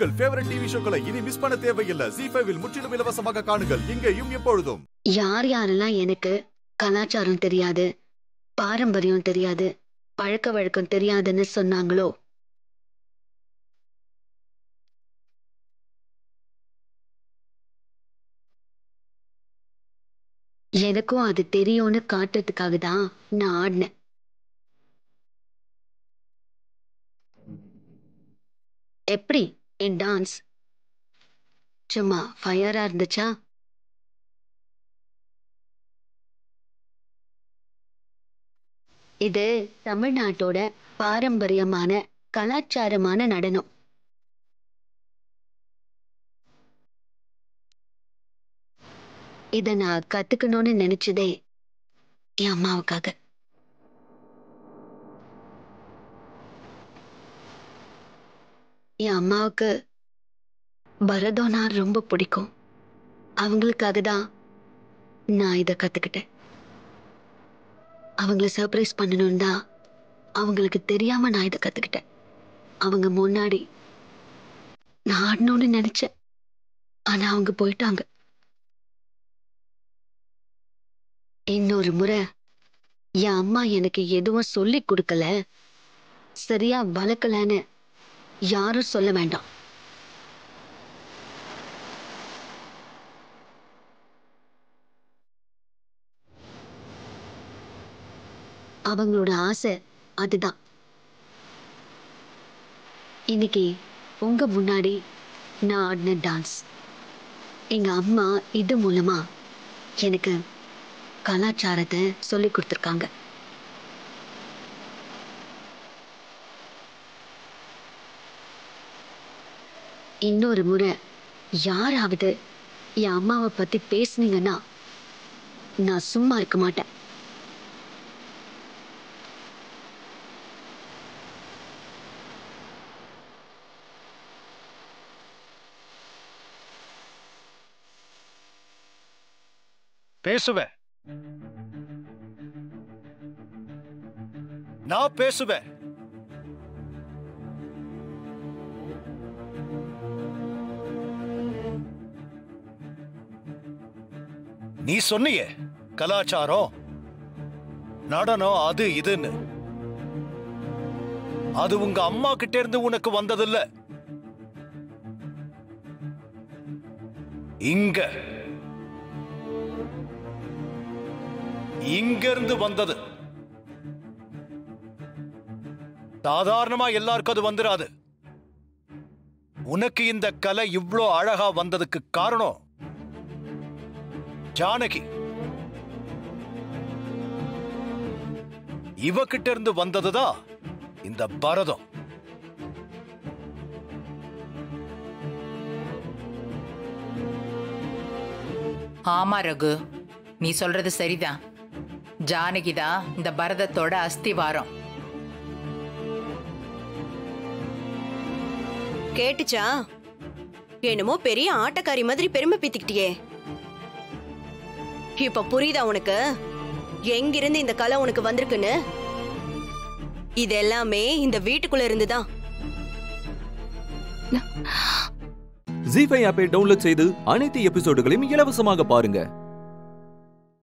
உங்கள் favourite TV ஷோக்களை இனி miss பண்ண தேவையில்லை ஜி ஃபைவில் முற்றிலும் இலவசமாக காணுங்கள் இங்கேயும் எப்பொழுதும் யார் யாரெல்லாம் எனக்கு கலாச்சாரம் தெரியாது பாரம்பரியம் தெரியாது பழக்க வழக்கம் தெரியாதுன்னு சொன்னாங்களோ எனக்கும் அது தெரியும்னு காட்டுறதுக்காக தான் நான் ஆடினேன் எப்படி என் டான்ஸ் சும்மா ஃபயரா இருந்துச்சா இது தமிழ்நாட்டோட பாரம்பரியமான கலாச்சாரமான நடனம் இத நான் கத்துக்கணும்னு நினைச்சதே என் அம்மாவுக்காக என் அம்மாவுக்கு பரதம்னா ரொம்ப பிடிக்கும் அவங்களுக்காக தான் நான் இதை கத்துக்கிட்டேன் அவங்கள சர்ப்ரைஸ் பண்ணணும்னு தான் அவங்களுக்கு தெரியாம நான் இதை கத்துக்கிட்டேன் அவங்க முன்னாடி நான் ஆடணும்னு நினைச்சேன் ஆனா அவங்க போயிட்டாங்க இன்னொரு முறை என் அம்மா எனக்கு எதுவும் சொல்லி கொடுக்கல சரியா வளர்க்கலன்னு யாரும் சொல்ல வேண்டாம் அவங்களோட ஆசை அதுதான் இன்னைக்கு உங்க முன்னாடி நான் ஆடின டான்ஸ் எங்க அம்மா இது மூலமா எனக்கு கலாச்சாரத்தை சொல்லி கொடுத்துருக்காங்க இன்னொரு முறை யாராவது என் அம்மாவை பத்தி பேசுனீங்கன்னா நான் சும்மா இருக்க மாட்டேன் பேசுவேன் நான் பேசுவேன் நீ சொன்னியே கலாச்சாரம் நடனம் அது இதுன்னு அது உங்க அம்மா கிட்ட இருந்து உனக்கு வந்ததில்ல இங்க இங்க இருந்து வந்தது சாதாரணமா எல்லாருக்கும் அது வந்துராது உனக்கு இந்த கலை இவ்ளோ அழகா வந்ததுக்கு காரணம் ஜானகி இவகிட்ட இருந்து வந்ததுதான் இந்த பரதம் ஆமா ரகு நீ சொல்றது சரிதான் ஜானகி தான் இந்த பரதத்தோட அஸ்திவாரம் கேட்டுச்சா என்னமோ பெரிய ஆட்டக்காரி மாதிரி பெருமை பீத்திக்கிட்டியே இப்ப புரியுதா உனக்கு எங்கிருந்து இந்த கலை உனக்கு வந்திருக்குன்னு இது எல்லாமே இந்த வீட்டுக்குள்ள இருந்துதான் ஜி ஃபைவ் ஆப்பை டவுன்லோட் செய்து அனைத்து எபிசோடுகளையும் இலவசமாக பாருங்க